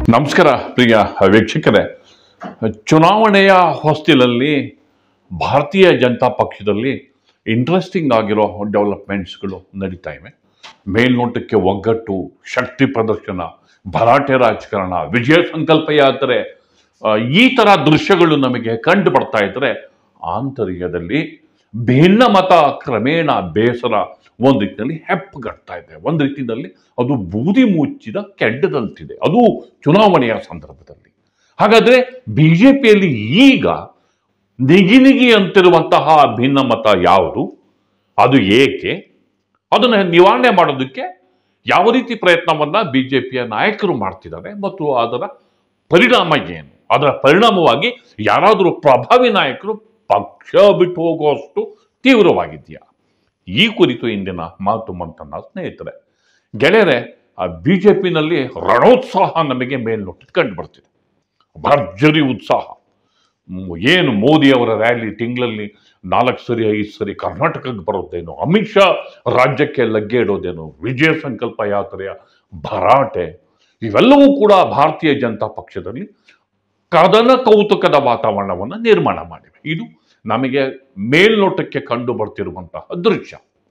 ನಮಸ್ಕಾರ ಪ್ರಿಯ ವೀಕ್ಷಕರೇ ಚುನಾವಣೆಯ ಹೊಸ್ತಿಲಲ್ಲಿ ಭಾರತೀಯ ಜನತಾ ಪಕ್ಷದಲ್ಲಿ ಇಂಟ್ರೆಸ್ಟಿಂಗ್ ಆಗಿರೋ ಡೆವಲಪ್ಮೆಂಟ್ಸ್ಗಳು ನಡೀತಾ ಇವೆ ಮೇಲ್ನೋಟಕ್ಕೆ ಒಗ್ಗಟ್ಟು ಶಕ್ತಿ ಪ್ರದರ್ಶನ ಭರಾಟೆ ರಾಜಕಾರಣ ವಿಜಯ ಸಂಕಲ್ಪ ಯಾತ್ರೆ ಆ, ಈ ಥರ ದೃಶ್ಯಗಳು ನಮಗೆ ಕಂಡು ಬರ್ತಾ ಇದ್ರೆ ಆಂತರ್ಯದಲ್ಲಿ ಭಿನ್ನ ಮತ ಕ್ರಮೇಣ ಬೇಸರ ಒಂದು ರೀತಿಯಲ್ಲಿ ಹೆಪ್ಪಗಟ್ತಾ ಇದೆ ಒಂದು ರೀತಿಯಲ್ಲಿ ಅದು ಬೂದಿ ಮುಚ್ಚಿದ ಕೆಡ್ಡದಂತಿದೆ ಅದು ಚುನಾವಣೆಯ ಸಂದರ್ಭದಲ್ಲಿ ಹಾಗಾದ್ರೆ ಬಿಜೆಪಿಯಲ್ಲಿ ಈಗ ನಿಗಿ ನಿಗಿ ಅಂತಿರುವಂತಹ ಭಿನ್ನ ಮತ ಯಾವುದು ಅದು ಏಕೆ ಅದನ್ನು ನಿವಾರಣೆ ಮಾಡೋದಕ್ಕೆ ಯಾವ ರೀತಿ ಪ್ರಯತ್ನವನ್ನ ಬಿಜೆಪಿಯ ನಾಯಕರು ಮಾಡ್ತಿದ್ದಾರೆ ಮತ್ತು ಅದರ ಪರಿಣಾಮ ಏನು ಅದರ ಪರಿಣಾಮವಾಗಿ ಯಾರಾದರೂ ಪ್ರಭಾವಿ ನಾಯಕರು ಪಕ್ಷ ಬಿಟ್ಟು ಹೋಗುವಷ್ಟು ತೀವ್ರವಾಗಿದೆಯಾ ಈ ಕುರಿತು ಇಂದಿನ ಮಾತು ಮಂತನ್ನ ಸ್ನೇಹಿತರೆ ಗೆಳೆಯರೆ ಆ ಬಿಜೆಪಿನಲ್ಲಿ ರಣೋತ್ಸಾಹ ನಮಗೆ ಮೇಲ್ನೋಟಕ್ಕೆ ಕಂಡು ಬರ್ತಿದೆ ಭರ್ಜರಿ ಉತ್ಸಾಹ ಮ್, ಏನು ಮೋದಿ ಅವರ ರ್ಯಾಲಿ ತಿಂಗಳಲ್ಲಿ ನಾಲ್ಕು ಸರಿ ಐದು ಸರಿ ಕರ್ನಾಟಕಕ್ಕೆ ಬರೋದೇನು ಅಮಿತ್ ಶಾ ರಾಜ್ಯಕ್ಕೆ ಲಗ್ಗೆ ಇಡೋದೇನು ವಿಜಯ ಸಂಕಲ್ಪ ಯಾತ್ರೆಯ ಭರಾಟೆ ಇವೆಲ್ಲವೂ ಕೂಡ ಭಾರತೀಯ ಜನತಾ ಪಕ್ಷದಲ್ಲಿ ಕದನ ಕೌತುಕದ ವಾತಾವರಣವನ್ನು ನಿರ್ಮಾಣ ಮಾಡಿವೆ ಇದು ನಮಗೆ ಮೇಲ್ನೋಟಕ್ಕೆ ಕಂಡು ಬರ್ತಿರುವಂತಹ ದೃಶ್ಯ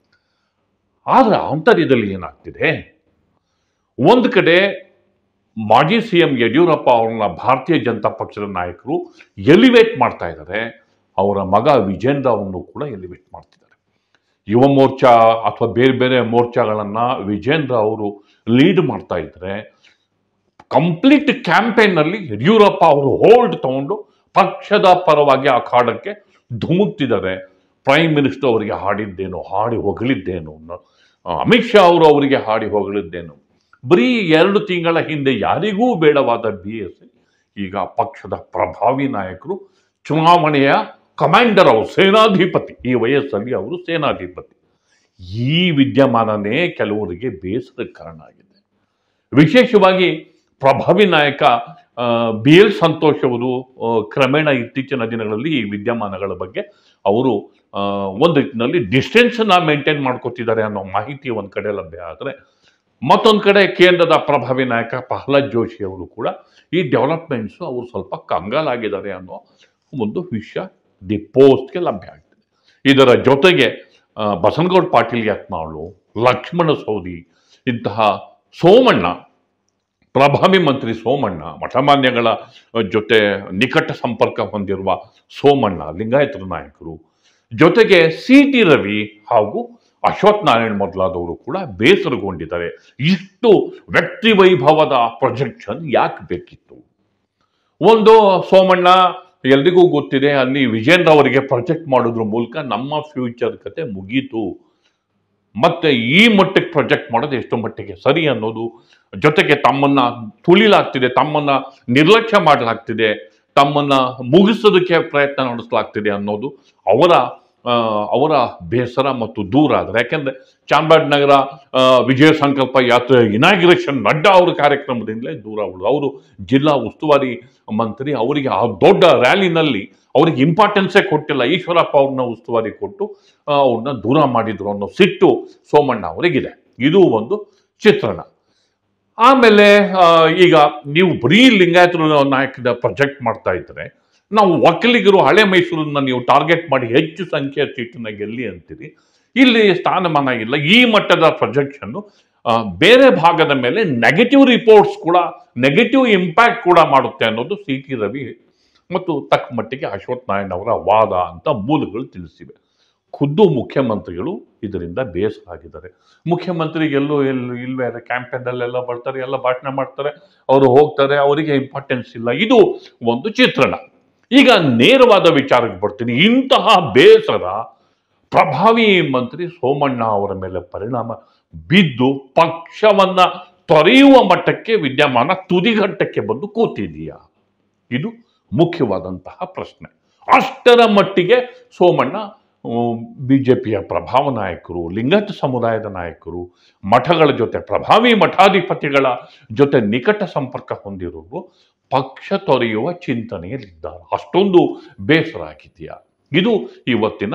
ಆದರೆ ಆಂತರ್ಯದಲ್ಲಿ ಏನಾಗ್ತಿದೆ ಒಂದು ಕಡೆ ಮಾಜಿ ಸಿ ಎಂ ಯಡಿಯೂರಪ್ಪ ಅವ್ರನ್ನ ಭಾರತೀಯ ಜನತಾ ಪಕ್ಷದ ನಾಯಕರು ಎಲಿವೇಟ್ ಮಾಡ್ತಾ ಇದ್ದಾರೆ ಅವರ ಮಗ ವಿಜೇಂದ್ರ ಅವರನ್ನು ಕೂಡ ಎಲಿವೇಟ್ ಮಾಡ್ತಿದ್ದಾರೆ ಯುವ ಮೋರ್ಚಾ ಅಥವಾ ಬೇರೆ ಬೇರೆ ಮೋರ್ಚಾಗಳನ್ನ ವಿಜೇಂದ್ರ ಅವರು ಲೀಡ್ ಮಾಡ್ತಾ ಇದ್ದಾರೆ ಕಂಪ್ಲೀಟ್ ಕ್ಯಾಂಪೇನ್ನಲ್ಲಿ ಯಡಿಯೂರಪ್ಪ ಅವರು ಹೋಲ್ಡ್ ತಗೊಂಡು ಪಕ್ಷದ ಪರವಾಗಿ ಅಖಾಡಕ್ಕೆ ಧುಮುಕ್ತಿದ್ದಾರೆ ಪ್ರೈಮ್ ಮಿನಿಸ್ಟರ್ ಅವರಿಗೆ ಹಾಡಿದ್ದೇನು ಹಾಡಿ ಹೊಗಳಿದ್ದೇನು ನ- ಅಮಿತ್ ಶಾ ಅವರು ಅವರಿಗೆ ಹಾಡಿ ಹೊಗಳಿದ್ದೇನು ಬರೀ ಎರಡು ತಿಂಗಳ ಹಿಂದೆ ಯಾರಿಗೂ ಬೇಡವಾದ ಬಿ ಎಸ್ ಈಗ ಪಕ್ಷದ ಪ್ರಭಾವಿ ನಾಯಕರು ಚುನಾವಣೆಯ ಕಮಾಂಡರ್ ಅವರು ಸೇನಾಧಿಪತಿ ಈ ವಯಸ್ಸಲ್ಲಿ ಅವರು ಸೇನಾಧಿಪತಿ ಈ ವಿದ್ಯಮಾನನೇ ಕೆಲವರಿಗೆ ಬೇಸರಕ್ಕೆ ಕಾರಣ ಆಗಿದೆ ವಿಶೇಷವಾಗಿ ಪ್ರಭಾವಿ ನಾಯಕ ಬಿ ಎಲ್ ಸಂತೋಷ್ ಅವರು ಆ, ಕ್ರಮೇಣ ಇತ್ತೀಚಿನ ದಿನಗಳಲ್ಲಿ ಈ ವಿದ್ಯಮಾನಗಳ ಬಗ್ಗೆ ಅವರು ಆ, ಒಂದು ರೀತಿಯಲ್ಲಿ ಡಿಸ್ಟೆನ್ಸನ್ನ ಮೇಂಟೈನ್ ಮಾಡ್ಕೋತಿದ್ದಾರೆ ಅನ್ನೋ ಮಾಹಿತಿ ಒಂದು ಕಡೆ ಲಭ್ಯ ಆದರೆ ಮತ್ತೊಂದು ಕಡೆ ಕೇಂದ್ರದ ಪ್ರಭಾವಿ ನಾಯಕ ಪ್ರಹ್ಲಾದ್ ಜೋಶಿ ಅವರು ಕೂಡ ಈ ಡೆವಲಪ್ಮೆಂಟ್ಸು ಅವರು ಸ್ವಲ್ಪ ಕಂಗಾಲಾಗಿದ್ದಾರೆ ಅನ್ನೋ ಒಂದು ವಿಷಯ ದಿ ಪೋಸ್ಟ್ಗೆ ಲಭ್ಯ ಆಗ್ತದೆ ಇದರ ಜೊತೆಗೆ ಆ, ಬಸನಗೌಡ ಪಾಟೀಲ್ ಯತ್ನಾಳು ಲಕ್ಷ್ಮಣ ಸೌದಿ ಇಂತಹ ಸೋಮಣ್ಣ ಪ್ರಭಾವಿ ಮಂತ್ರಿ ಸೋಮಣ್ಣ ಮಠಮಾನ್ಯಗಳ ಜೊತೆ ನಿಕಟ ಸಂಪರ್ಕ ಹೊಂದಿರುವ ಸೋಮಣ್ಣ ಲಿಂಗಾಯತರ ನಾಯಕರು ಜೊತೆಗೆ ಸಿ ಟಿ ರವಿ ಹಾಗೂ ಅಶ್ವಥ್ ನಾರಾಯಣ್ ಮೊದಲಾದವರು ಕೂಡ ಬೇಸರಗೊಂಡಿದ್ದಾರೆ ಇಷ್ಟು ವ್ಯಕ್ತಿ ವೈಭವದ ಪ್ರೊಜೆಕ್ಷನ್ ಯಾಕೆ ಬೇಕಿತ್ತು ಒಂದು ಸೋಮಣ್ಣ ಎಲ್ರಿಗೂ ಗೊತ್ತಿದೆ ಅಲ್ಲಿ ವಿಜೇಂದ್ರ ಅವರಿಗೆ ಪ್ರೊಜೆಕ್ಟ್ ಮಾಡೋದ್ರ ಮೂಲಕ ನಮ್ಮ ಫ್ಯೂಚರ್ ಕತೆ ಮುಗೀತು ಮತ್ತೆ ಈ ಮಟ್ಟಕ್ಕೆ ಪ್ರೊಜೆಕ್ಟ್ ಮಾಡೋದು ಎಷ್ಟು ಮಟ್ಟಿಗೆ ಸರಿ ಅನ್ನೋದು ಜೊತೆಗೆ ತಮ್ಮನ್ನ ತುಳಿಲಾಗ್ತಿದೆ ತಮ್ಮನ್ನ ನಿರ್ಲಕ್ಷ್ಯ ಮಾಡಲಾಗ್ತಿದೆ ತಮ್ಮನ್ನ ಮುಗಿಸೋದಕ್ಕೆ ಪ್ರಯತ್ನ ನಡೆಸಲಾಗ್ತಿದೆ ಅನ್ನೋದು ಅವರ ಆ, ಅವರ ಬೇಸರ ಮತ್ತು ದೂರ ಆದರೆ ಯಾಕೆಂದ್ರೆ ಚಾಮರಾಜ ನಗರ ಆ, ವಿಜಯ ಸಂಕಲ್ಪ ಯಾತ್ರೆ ಇನಾಗ್ರೇಷನ್ ನಡ್ಡಾ ಅವರ ಕಾರ್ಯಕ್ರಮದಿಂದಲೇ ದೂರ ಉಳಿದು ಅವರು ಜಿಲ್ಲಾ ಉಸ್ತುವಾರಿ ಮಂತ್ರಿ ಅವರಿಗೆ ಆ ದೊಡ್ಡ ರ್ಯಾಲಿನಲ್ಲಿ ಅವರಿಗೆ ಇಂಪಾರ್ಟೆನ್ಸೇ ಕೊಟ್ಟಿಲ್ಲ ಈಶ್ವರಪ್ಪ ಅವ್ರನ್ನ ಉಸ್ತುವಾರಿ ಕೊಟ್ಟು ಆ, ಅವ್ರನ್ನ ದೂರ ಮಾಡಿದ್ರು ಅನ್ನೋ ಸಿಟ್ಟು ಸೋಮಣ್ಣ ಅವರಿಗಿದೆ ಇದು ಒಂದು ಚಿತ್ರಣ ಆಮೇಲೆ ಆ, ಈಗ ನೀವು ಬರೀ ಲಿಂಗಾಯತರ ನಾಯಕದ ಪ್ರೊಜೆಕ್ಟ್ ಮಾಡ್ತಾ ಇದ್ರೆ ನಾವು ಒಕ್ಕಲಿಗರು ಹಳೆ ಮೈಸೂರನ್ನ ನೀವು ಟಾರ್ಗೆಟ್ ಮಾಡಿ ಹೆಚ್ಚು ಸಂಖ್ಯೆಯ ಸೀಟನ್ನ ಗೆಲ್ಲಿ ಅಂತೀರಿ ಇಲ್ಲಿ ಸ್ಥಾನಮಾನ ಇಲ್ಲ ಈ ಮಟ್ಟದ ಪ್ರೊಜೆಕ್ಷನ್ನು ಬೇರೆ ಭಾಗದ ಮೇಲೆ ನೆಗೆಟಿವ್ ರಿಪೋರ್ಟ್ಸ್ ಕೂಡ ನೆಗೆಟಿವ್ ಇಂಪ್ಯಾಕ್ಟ್ ಕೂಡ ಮಾಡುತ್ತೆ ಅನ್ನೋದು ಸಿ ಟಿ ರವಿ ಮತ್ತು ತಕ್ಕ ಮಟ್ಟಿಗೆ ಅಶ್ವಥ್ ನಾರಾಯಣ್ ಅವರ ವಾದ ಅಂತ ಮೂಲಗಳು ತಿಳಿಸಿವೆ ಖುದ್ದು ಮುಖ್ಯಮಂತ್ರಿಗಳು ಇದರಿಂದ ಬೇಸರ ಆಗಿದ್ದಾರೆ ಮುಖ್ಯಮಂತ್ರಿಗೆಲ್ಲೂ ಎಲ್ಲೂ ಇಲ್ವೇ ಕ್ಯಾಂಪೇನಲ್ಲೆಲ್ಲ ಬರ್ತಾರೆ ಎಲ್ಲ ಭಾಷಣ ಮಾಡ್ತಾರೆ ಅವರು ಹೋಗ್ತಾರೆ ಅವರಿಗೆ ಇಂಪಾರ್ಟೆನ್ಸ್ ಇಲ್ಲ ಇದು ಒಂದು ಚಿತ್ರಣ ಈಗ ನೇರವಾದ ವಿಚಾರಕ್ಕೆ ಬರ್ತೀನಿ ಇಂತಹ ಬೇಸರ ಪ್ರಭಾವಿ ಮಂತ್ರಿ ಸೋಮಣ್ಣ ಅವರ ಮೇಲೆ ಪರಿಣಾಮ ಬಿದ್ದು ಪಕ್ಷವನ್ನ ತೊರೆಯುವ ಮಟ್ಟಕ್ಕೆ ವಿದ್ಯಮಾನ ತುದಿಗಟ್ಟಕ್ಕೆ ಬಂದು ಕೂತಿದೆಯಾ ಇದು ಮುಖ್ಯವಾದಂತಹ ಪ್ರಶ್ನೆ ಅಷ್ಟರ ಮಟ್ಟಿಗೆ ಸೋಮಣ್ಣ ಬಿಜೆಪಿಯ ಪ್ರಭಾವ ನಾಯಕರು ಲಿಂಗಾಯತ ಸಮುದಾಯದ ನಾಯಕರು ಮಠಗಳ ಜೊತೆ ಪ್ರಭಾವಿ ಮಠಾಧಿಪತಿಗಳ ಜೊತೆ ನಿಕಟ ಸಂಪರ್ಕ ಹೊಂದಿರೋರು ಪಕ್ಷ ತೊರೆಯುವ ಚಿಂತನೆಯಲ್ಲಿದ್ದಾರೆ ಅಷ್ಟೊಂದು ಬೇಸರ ಆಗಿದೆಯಾ ಇದು ಇವತ್ತಿನ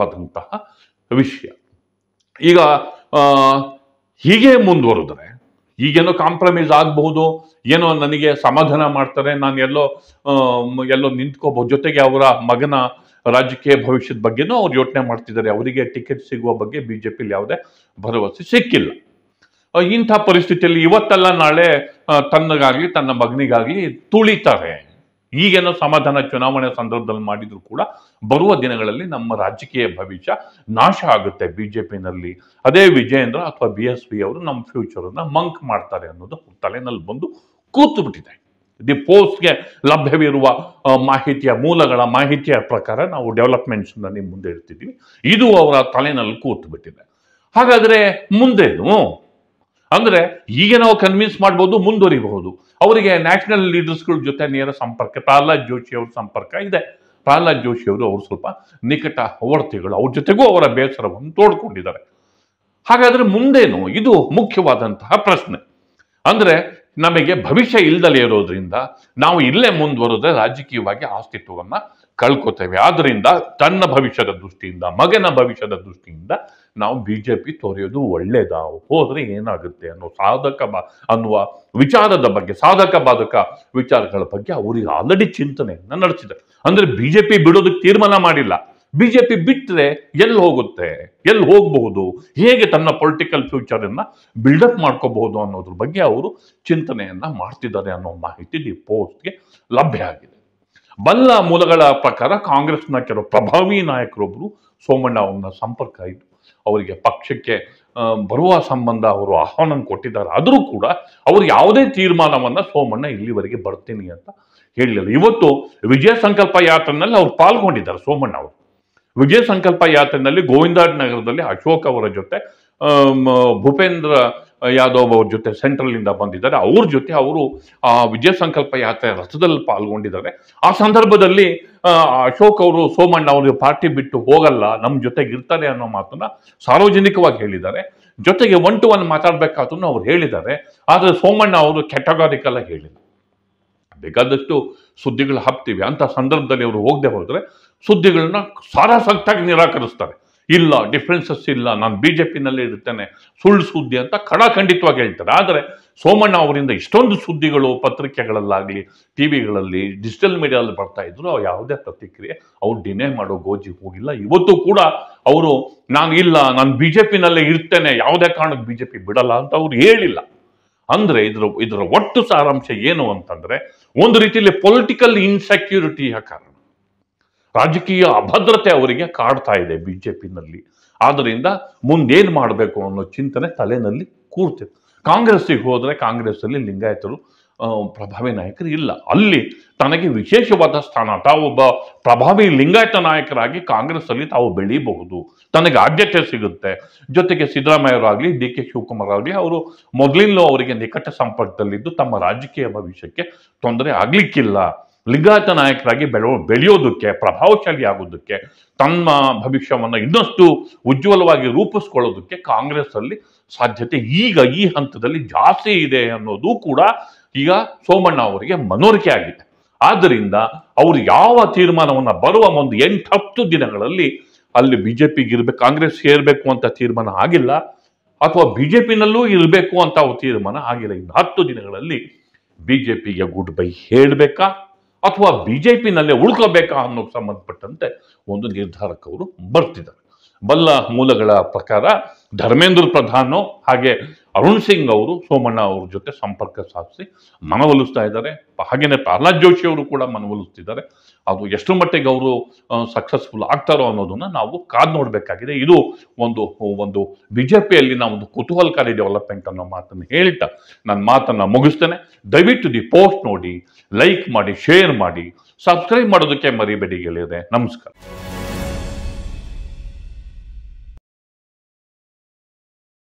ಮುಖ್ಯವಾದಂತಹ ವಿಷಯ ಈಗ ಆ, ಹೀಗೆ ಮುಂದುವರೆದ್ರೆ ಈಗೇನೋ ಕಾಂಪ್ರಮೈಸ್ ಆಗಬಹುದು ಏನೋ ನನಗೆ ಸಮಾಧಾನ ಮಾಡ್ತಾರೆ ನಾನು ಎಲ್ಲೋ ಆ, ಮ್, ಎಲ್ಲೋ ನಿಂತ್ಕೋಬಹುದು ಜೊತೆಗೆ ಅವರ ಮಗನ ರಾಜಕೀಯ ಭವಿಷ್ಯದ ಬಗ್ಗೆನೂ ಅವ್ರು ಯೋಚನೆ ಮಾಡ್ತಿದ್ದಾರೆ ಅವರಿಗೆ ಟಿಕೆಟ್ ಸಿಗುವ ಬಗ್ಗೆ ಬಿಜೆಪಿಲಿ ಯಾವುದೇ ಭರವಸೆ ಸಿಕ್ಕಿಲ್ಲ ಆ, ಇಂಥ ಪರಿಸ್ಥಿತಿಯಲ್ಲಿ ಇವತ್ತಲ್ಲ ನಾಳೆ ಆ, ತನ್ನಗಾಗ್ಲಿ ತನ್ನ ಮಗನಿಗಾಗ್ಲಿ ತುಳಿತಾರೆ ಈಗೇನೋ ಸಮಾಧಾನ ಚುನಾವಣೆ ಸಂದರ್ಭದಲ್ಲಿ ಮಾಡಿದ್ರು ಕೂಡ ಬರುವ ದಿನಗಳಲ್ಲಿ ನಮ್ಮ ರಾಜಕೀಯ ಭವಿಷ್ಯ ನಾಶ ಆಗುತ್ತೆ ಬಿಜೆಪಿನಲ್ಲಿ ಅದೇ ವಿಜಯೇಂದ್ರ ಅಥವಾ ಬಿ ಎಸ್ ಪಿ ಅವರು ನಮ್ಮ ಫ್ಯೂಚರನ್ನ ಮಂಕ್ ಮಾಡ್ತಾರೆ ಅನ್ನೋದು ತಲೆನಲ್ಲಿ ಬಂದು ಕೂತು ಬಿಟ್ಟಿದೆ ದಿ ಪೋಸ್ಟ್ಗೆ ಲಭ್ಯವಿರುವ ಆ, ಮಾಹಿತಿಯ ಮೂಲಗಳ ಮಾಹಿತಿಯ ಪ್ರಕಾರ ನಾವು ಡೆವಲಪ್ಮೆಂಟ್ಸ್ನ ನಿಮ್ಮ ಮುಂದೆ ಇಡ್ತಿದ್ದೀವಿ ಇದು ಅವರ ತಲೆನಲ್ಲಿ ಕೂತು ಬಿಟ್ಟಿದೆ ಹಾಗಾದ್ರೆ ಮುಂದೇನು ಅಂದ್ರೆ ಈಗ ನಾವು ಕನ್ವಿನ್ಸ್ ಮಾಡ್ಬೋದು ಮುಂದುವರಿಬಹುದು ಅವರಿಗೆ ನ್ಯಾಷನಲ್ ಲೀಡರ್ಸ್ಗಳ ಜೊತೆ ನೇರ ಸಂಪರ್ಕ ಪ್ರಹ್ಲಾದ್ ಜೋಶಿ ಅವ್ರ ಸಂಪರ್ಕ ಇದೆ ಪ್ರಹ್ಲಾದ್ ಜೋಶಿ ಅವರು ಅವರು ಸ್ವಲ್ಪ ನಿಕಟ ಹೊರತಿಗಳು ಅವ್ರ ಜೊತೆಗೂ ಅವರ ಬೇಸರವನ್ನು ತೋಡ್ಕೊಂಡಿದ್ದಾರೆ ಹಾಗಾದ್ರೆ ಮುಂದೇನು ಇದು ಮುಖ್ಯವಾದಂತಹ ಪ್ರಶ್ನೆ ಅಂದ್ರೆ ನಮಗೆ ಭವಿಷ್ಯ ಇಲ್ದಲೇ ಇರೋದ್ರಿಂದ ನಾವು ಇಲ್ಲೇ ಮುಂದುವರೆದ್ರೆ ರಾಜಕೀಯವಾಗಿ ಅಸ್ತಿತ್ವವನ್ನ ಕಳ್ಕೊತೇವೆ ಆದ್ರಿಂದ ತನ್ನ ಭವಿಷ್ಯದ ದೃಷ್ಟಿಯಿಂದ ಮಗನ ಭವಿಷ್ಯದ ದೃಷ್ಟಿಯಿಂದ ನಾವು ಬಿಜೆಪಿ ತೊರೆಯೋದು ಒಳ್ಳೇದಾ ಹೋದ್ರೆ ಏನಾಗುತ್ತೆ ಅನ್ನೋ ಸಾಧಕ ಬಾ ಅನ್ನುವ ವಿಚಾರದ ಬಗ್ಗೆ ಸಾಧಕ ಬಾಧಕ ವಿಚಾರಗಳ ಬಗ್ಗೆ ಅವರಿಗೆ ಆಲ್ರೆಡಿ ಚಿಂತನೆಯನ್ನ ನಡೆಸಿದ್ದಾರೆ ಅಂದ್ರೆ ಬಿಜೆಪಿ ಬಿಡೋದಕ್ಕೆ ತೀರ್ಮಾನ ಮಾಡಿಲ್ಲ ಬಿಜೆಪಿ ಬಿಟ್ಟರೆ ಎಲ್ಲಿ ಹೋಗುತ್ತೆ ಎಲ್ಲಿ ಹೋಗಬಹುದು ಹೇಗೆ ತನ್ನ ಪೊಲಿಟಿಕಲ್ ಫ್ಯೂಚರ್ ಅನ್ನ ಬಿಲ್ಡಪ್ ಮಾಡ್ಕೋಬಹುದು ಅನ್ನೋದ್ರ ಬಗ್ಗೆ ಅವರು ಚಿಂತನೆಯನ್ನ ಮಾಡ್ತಿದ್ದಾರೆ ಅನ್ನೋ ಮಾಹಿತಿ ದಿ ಪೋಸ್ಟ್ಗೆ ಲಭ್ಯ ಆಗಿದೆ ಬಲ್ಲ ಮೂಲಗಳ ಪ್ರಕಾರ ಕಾಂಗ್ರೆಸ್ನ ಕೆಲವು ಪ್ರಭಾವಿ ನಾಯಕರೊಬ್ಬರು ಸೋಮಣ್ಣ ಅವ್ರನ್ನ ಸಂಪರ್ಕ ಇದ್ದು ಅವರಿಗೆ ಪಕ್ಷಕ್ಕೆ ಆ, ಬರುವ ಸಂಬಂಧ ಅವರು ಆಹ್ವಾನ ಕೊಟ್ಟಿದ್ದಾರೆ ಆದರೂ ಕೂಡ ಅವರು ಯಾವುದೇ ತೀರ್ಮಾನವನ್ನ ಸೋಮಣ್ಣ ಇಲ್ಲಿವರೆಗೆ ಬರ್ತೀನಿ ಅಂತ ಹೇಳಿಲ್ಲ ಇವತ್ತು ವಿಜಯ ಸಂಕಲ್ಪ ಯಾತ್ರೆನಲ್ಲಿ ಅವ್ರು ಪಾಲ್ಗೊಂಡಿದ್ದಾರೆ ಸೋಮಣ್ಣ ಅವರು ವಿಜಯ ಸಂಕಲ್ಪ ಯಾತ್ರೆನಲ್ಲಿ ಗೋವಿಂದಾಡ್ ನಗರದಲ್ಲಿ ಅಶೋಕ್ ಅವರ ಜೊತೆ ಆಮ್, ಭೂಪೇಂದ್ರ ಯಾದವ್ ಅವ್ರ ಜೊತೆ ಸೆಂಟ್ರಲ್ ಇಂದ ಬಂದಿದ್ದಾರೆ ಅವ್ರ ಜೊತೆ ಅವರು ಆ ವಿಜಯ ಸಂಕಲ್ಪ ಯಾತ್ರೆ ರಥದಲ್ಲಿ ಪಾಲ್ಗೊಂಡಿದ್ದಾರೆ ಆ ಸಂದರ್ಭದಲ್ಲಿ ಆ, ಅಶೋಕ್ ಅವರು ಸೋಮಣ್ಣ ಅವರು ಪಾರ್ಟಿ ಬಿಟ್ಟು ಹೋಗಲ್ಲ ನಮ್ಮ ಜೊತೆಗೆ ಇರ್ತಾರೆ ಅನ್ನೋ ಮಾತನ್ನ ಸಾರ್ವಜನಿಕವಾಗಿ ಹೇಳಿದ್ದಾರೆ ಜೊತೆಗೆ ಒನ್ ಟು ಒನ್ ಮಾತಾಡ್ಬೇಕಾದ್ರೂ ಅವ್ರು ಹೇಳಿದ್ದಾರೆ ಆದ್ರೆ ಸೋಮಣ್ಣ ಅವರು ಕೆಟಗಾರಿಕಲ್ ಆಗಿ ಹೇಳಿಲ್ಲ ಬೇಕಾದಷ್ಟು ಸುದ್ದಿಗಳು ಹಾಕ್ತೀವಿ ಅಂತ ಸಂದರ್ಭದಲ್ಲಿ ಅವರು ಹೋಗದೆ ಹೋದ್ರೆ ಸುದ್ದಿಗಳನ್ನ ಸಾರಾಸಕ್ತಾಗಿ ನಿರಾಕರಿಸ್ತಾರೆ ಇಲ್ಲ ಡಿಫ್ರೆನ್ಸಸ್ ಇಲ್ಲ ನಾನು ಬಿ ಜೆ ಪಿನಲ್ಲೇ ಇರ್ತೇನೆ ಸುಳ್ಳು ಸುದ್ದಿ ಅಂತ ಖಡಾಖಂಡಿತವಾಗಿ ಹೇಳ್ತಾರೆ ಆದರೆ ಸೋಮಣ್ಣ ಅವರಿಂದ ಇಷ್ಟೊಂದು ಸುದ್ದಿಗಳು ಪತ್ರಿಕೆಗಳಲ್ಲಾಗಲಿ ಟಿ ವಿಗಳಲ್ಲಿ ಡಿಜಿಟಲ್ ಮೀಡಿಯಾದಲ್ಲಿ ಬರ್ತಾ ಇದ್ರು ಅವ್ರು ಯಾವುದೇ ಪ್ರತಿಕ್ರಿಯೆ ಅವ್ರು ಡಿನೇ ಮಾಡೋ ಗೋಜಿ ಹೋಗಿಲ್ಲ ಇವತ್ತು ಕೂಡ ಅವರು ನಾನು ಇಲ್ಲ ನಾನು ಬಿ ಜೆ ಪಿನಲ್ಲೇ ಇರ್ತೇನೆ ಯಾವುದೇ ಕಾರಣಕ್ಕೆ ಬಿ ಜೆ ಪಿ ಬಿಡಲ್ಲ ಅಂತ ಅವ್ರು ಹೇಳಿಲ್ಲ ಅಂದ್ರೆ ಇದರ ಇದರ ಒಟ್ಟು ಸಾರಾಂಶ ಏನು ಅಂತಂದ್ರೆ ಒಂದು ರೀತಿಯಲ್ಲಿ ಪೊಲಿಟಿಕಲ್ ಇನ್ಸೆಕ್ಯೂರಿಟಿಯ ಕಾರಣ ರಾಜಕೀಯ ಅಭದ್ರತೆ ಅವರಿಗೆ ಕಾಡ್ತಾ ಇದೆ ಬಿಜೆಪಿನಲ್ಲಿ ಆದ್ರಿಂದ ಮುಂದೇನು ಮಾಡಬೇಕು ಅನ್ನೋ ಚಿಂತನೆ ತಲೆನಲ್ಲಿ ಕೂರ್ತಿದೆ ಕಾಂಗ್ರೆಸ್ಸಿಗೆ ಹೋದ್ರೆ ಕಾಂಗ್ರೆಸ್ ಅಲ್ಲಿ ಲಿಂಗಾಯತರು ಆ, ಪ್ರಭಾವಿ ನಾಯಕರು ಇಲ್ಲ ಅಲ್ಲಿ ತನಗೆ ವಿಶೇಷವಾದ ಸ್ಥಾನ ತಾವು ಒಬ್ಬ ಪ್ರಭಾವಿ ಲಿಂಗಾಯತ ನಾಯಕರಾಗಿ ಕಾಂಗ್ರೆಸ್ ಅಲ್ಲಿ ತಾವು ಬೆಳೀಬಹುದು ತನಗೆ ಆದ್ಯತೆ ಸಿಗುತ್ತೆ ಜೊತೆಗೆ ಸಿದ್ದರಾಮಯ್ಯರಾಗಲಿ ಡಿ ಕೆ ಶಿವಕುಮಾರ್ ಆಗಲಿ ಅವರು ಮೊದಲಿಂದಲೂ ಅವರಿಗೆ ನಿಕಟ ಸಂಪರ್ಕದಲ್ಲಿದ್ದು ತಮ್ಮ ರಾಜಕೀಯ ಭವಿಷ್ಯಕ್ಕೆ ತೊಂದರೆ ಆಗ್ಲಿಕ್ಕಿಲ್ಲ ಲಿಂಗಾಯತ ನಾಯಕರಾಗಿ ಬೆಳೆಯೋ ಬೆಳೆಯೋದಕ್ಕೆ ಪ್ರಭಾವಶಾಲಿ ಆಗೋದಕ್ಕೆ ತಮ್ಮ ಭವಿಷ್ಯವನ್ನು ಇನ್ನಷ್ಟು ಉಜ್ವಲವಾಗಿ ರೂಪಿಸ್ಕೊಳ್ಳೋದಕ್ಕೆ ಕಾಂಗ್ರೆಸ್ ಅಲ್ಲಿ ಸಾಧ್ಯತೆ ಈಗ ಈ ಹಂತದಲ್ಲಿ ಜಾಸ್ತಿ ಇದೆ ಅನ್ನೋದು ಕೂಡ ಈಗ ಸೋಮಣ್ಣ ಅವರಿಗೆ ಮನವರಿಕೆ ಆಗಿದೆ ಆದ್ದರಿಂದ ಅವರು ಯಾವ ತೀರ್ಮಾನವನ್ನ ಬರುವ ಒಂದು ಎಂಟು ಹತ್ತು ದಿನಗಳಲ್ಲಿ ಅಲ್ಲಿ ಬಿಜೆಪಿಗೆ ಇರ್ಬೇಕು ಕಾಂಗ್ರೆಸ್ ಸೇರ್ಬೇಕು ಅಂತ ತೀರ್ಮಾನ ಆಗಿಲ್ಲ ಅಥವಾ ಬಿಜೆಪಿನಲ್ಲೂ ಇರಬೇಕು ಅಂತ ಅವ್ರ ತೀರ್ಮಾನ ಆಗಿಲ್ಲ ಇನ್ನು ಹತ್ತು ದಿನಗಳಲ್ಲಿ ಬಿಜೆಪಿಗೆ ಗುಡ್ ಬೈ ಹೇಳಬೇಕಾ ಅಥವಾ ಬಿಜೆಪಿನಲ್ಲೇ ಉಳ್ಕೋಬೇಕಾ ಅನ್ನೋಕ್ಕೆ ಸಂಬಂಧಪಟ್ಟಂತೆ ಒಂದು ನಿರ್ಧಾರಕ್ಕೆ ಅವರು ಬರ್ತಿದ್ದಾರೆ ಬಲ್ಲ ಮೂಲಗಳ ಪ್ರಕಾರ ಧರ್ಮೇಂದ್ರ ಪ್ರಧಾನ್ ಹಾಗೆ ಅರುಣ್ ಸಿಂಗ್ ಅವರು ಸೋಮಣ್ಣ ಅವ್ರ ಜೊತೆ ಸಂಪರ್ಕ ಸಾಧಿಸಿ ಮನವೊಲಿಸ್ತಾ ಇದ್ದಾರೆ ಹಾಗೇನೆ ಪ್ರಹ್ಲಾದ್ ಜೋಶಿ ಅವರು ಕೂಡ ಮನವೊಲಿಸ್ತಿದ್ದಾರೆ ಅದು ಎಷ್ಟು ಮಟ್ಟಿಗೆ ಅವರು ಸಕ್ಸಸ್ಫುಲ್ ಆಗ್ತಾರೋ ಅನ್ನೋದನ್ನ ನಾವು ಕಾದ್ ನೋಡಬೇಕಾಗಿದೆ ಇದು ಒಂದು ಒಂದು ಬಿಜೆಪಿಯಲ್ಲಿನ ಒಂದು ಕುತೂಹಲಕಾರಿ ಡೆವಲಪ್ಮೆಂಟ್ ಅನ್ನೋ ಮಾತನ್ನು ಹೇಳ್ತಾ ನನ್ನ ಮಾತನ್ನ ಮುಗಿಸ್ತೇನೆ ದಯವಿಟ್ಟು ದಿ ಪೋಸ್ಟ್ ನೋಡಿ ಲೈಕ್ ಮಾಡಿ ಶೇರ್ ಮಾಡಿ ಸಬ್ಸ್ಕ್ರೈಬ್ ಮಾಡೋದಕ್ಕೆ ಮರಿಬೇಡಿ ಗೆಳೆಯರೆ ನಮಸ್ಕಾರ